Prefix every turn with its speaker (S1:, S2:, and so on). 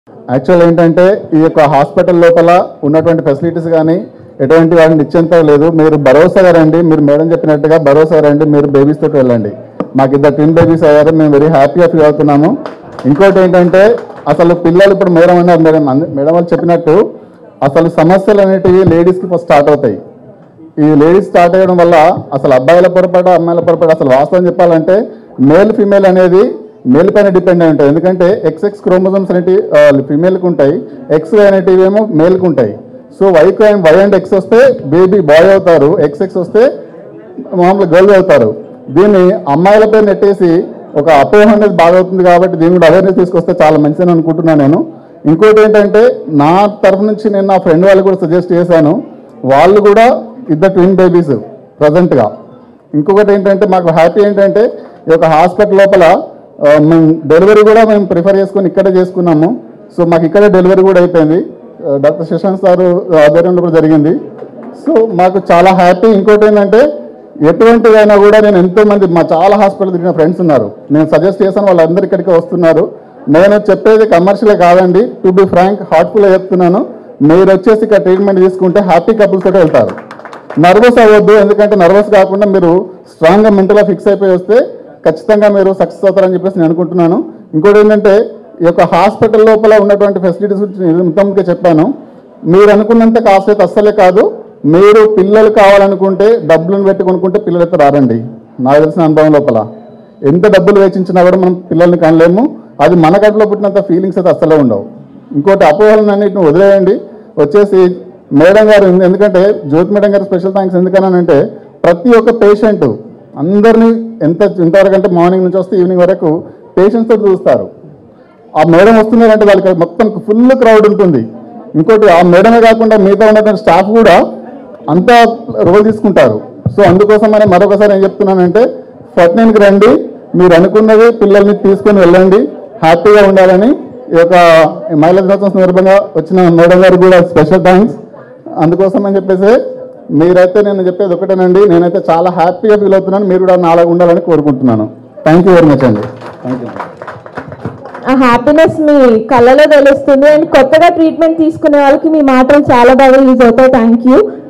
S1: actual ఏంటంటే ఈ యొక్క హాస్పిటల్ లోపల ఉన్నటువంటి ఫెసిలిటీస్ కానీ ఎటువంటి వాటిని నిశ్చయంతో లేదు మీరు భరోసాగా రండి మీరు మేడం చెప్పినట్టుగా భరోసా రండి మీరు బేబీస్ తోటి వెళ్ళండి మాకు ఇద్దరు ట్విన్ బేబీస్ అయ్యారు మేము వెరీ హ్యాపీగా ఫీల్ అవుతున్నాము ఇంకోటి ఏంటంటే అసలు పిల్లలు ఇప్పుడు మేడం అన్నారు మేడం అంద- మేడం వాళ్ళు చెప్పినట్టు అసలు సమస్యలు అనేటివి లేడీస్కి ఫస్ట్ స్టార్ట్ అవుతాయి ఈ లేడీస్ స్టార్ట్ అయ్యడం వల్ల అసలు అబ్బాయిల పొరపాటు అమ్మాయిల పొరపాటు అసలు వాస్తవం చెప్పాలంటే మేల్ ఫీమేల్ అనేది మేల్ పైన డిపెండ్ అయి ఉంటుంది ఎందుకంటే ఎక్స్ ఎక్స్ క్రోమోజమ్స్ అనేటివి ఫీమేల్కి ఉంటాయి ఎక్స్ అనేటివి ఏమో మేల్కి ఉంటాయి so Y Y and X వస్తే బేబీ బాయ్ అవుతారు ఎక్స్ ఎక్స్ వస్తే మామూలు గర్ల్ అవుతారు దీన్ని అమ్మాయిలపై నెట్టేసి ఒక అపోహ అనేది బాగా అవుతుంది కాబట్టి దీని కూడా అవేర్నెస్ తీసుకొస్తే చాలా మంచిదని అనుకుంటున్నాను నేను ఇంకోటి ఏంటంటే నా తరఫు నుంచి నేను నా ఫ్రెండ్ వాళ్ళు కూడా సజెస్ట్ చేశాను వాళ్ళు కూడా ఇద్దరు ట్విన్ బేబీస్ ప్రజెంట్గా ఇంకొకటి ఏంటంటే మాకు హ్యాపీ ఏంటంటే ఈ యొక్క హాస్పిటల్ లోపల ఆ, మేము డెలివరీ కూడా మేము ప్రిఫర్ చేసుకొని ఇక్కడే చేసుకున్నాము సో మాకు ఇక్కడే డెలివరీ కూడా అయిపోయింది ఆ, డాక్టర్ శశాంత్ సార్ ఆధ్వర్యంలో కూడా జరిగింది సో మాకు చాలా హ్యాపీ ఇంకోటి ఏంటంటే ఎటువంటిదైనా కూడా నేను ఎంతో మంది మా చాలా హాస్పిటల్ తిరిగిన ఫ్రెండ్స్ ఉన్నారు నేను సజెస్ట్ చేశాను వాళ్ళందరూ ఇక్కడికి వస్తున్నారు నేను చెప్పేది కమర్షియల్ కాదండి టు బి ఫ్రాంక్ హార్ట్ఫుల్గా చెప్తున్నాను మీరు వచ్చేసి ఇక్కడ ట్రీట్మెంట్ తీసుకుంటే హ్యాపీ కపుల్స్ తోటి వెళ్తారు నర్వస్ అవ్వద్దు ఎందుకంటే నర్వస్ కాకుండా మీరు స్ట్రాంగ్గా మెంటల్గా ఫిక్స్ అయిపోయి వస్తే ఖచ్చితంగా మీరు సక్సెస్ అవుతారని చెప్పేసి నేను అనుకుంటున్నాను ఇంకోటి ఏంటంటే ఈ యొక్క హాస్పిటల్ లోపల ఉన్నటువంటి ఫెసిలిటీస్ గురించి నేను ఇంతకుముందుకే చెప్పాను మీరు అనుకున్నంత కాస్ట్ అయితే అస్సలే కాదు మీరు పిల్లలు కావాలనుకుంటే డబ్బులను పెట్టి కొనుక్కుంటే పిల్లలు అయితే రారండి నాకు తెలిసిన అనుభవం లోపల ఎంత డబ్బులు వెచ్చించినా కూడా మనం పిల్లల్ని కనలేము అది మన కడుపులో పుట్టినంత ఫీలింగ్స్ అయితే అస్సలే ఉండవు ఇంకోటి అపోహలను అన్నిటిని వదిలేయండి వచ్చేసి మేడం గారు ఎందుకంటే జ్యోతి మేడం గారు స్పెషల్ థ్యాంక్స్ ఎందుకనంటే ప్రతి ఒక్క పేషెంట్ అందరినీ ఎంత ఇంతవరకు అంటే మార్నింగ్ నుంచి వస్తే ఈవినింగ్ వరకు పేషెంట్స్తో చూస్తారు ఆ మేడం వస్తున్నారంటే వాళ్ళకి మొత్తం ఫుల్ క్రౌడ్ ఉంటుంది ఇంకోటి ఆ మేడమే కాకుండా మిగతా ఉన్నటువంటి స్టాఫ్ కూడా అంతా రోల్ తీసుకుంటారు సో అందుకోసం అని మరొకసారి ఏం చెప్తున్నానంటే ఫట్నేన్కి రండి మీరు అనుకున్నది పిల్లల్ని తీసుకొని వెళ్ళండి హ్యాపీగా ఉండాలని ఈ యొక్క మహిళా దినోత్సవం సందర్భంగా వచ్చిన మేడం గారు కూడా స్పెషల్ థ్యాంక్స్ అందుకోసం అని చెప్పేసి మీరైతే నేను చెప్పేది ఒకటేనండి నేనైతే చాలా హ్యాపీగా ఫీల్ అవుతున్నాను మీరు కూడా నాలాగా ఉండాలని కోరుకుంటున్నాను థ్యాంక్ యూ వెరీ మచ్ అండి థ్యాంక్ యూ
S2: ఆ హ్యాపీనెస్ మీ కళ్ళలో తెలుస్తుంది అండ్ కొత్తగా ట్రీట్మెంట్ తీసుకునే వాళ్ళకి మీ మాటలు చాలా బాగా యూజ్ అవుతాయి థ్యాంక్ యూ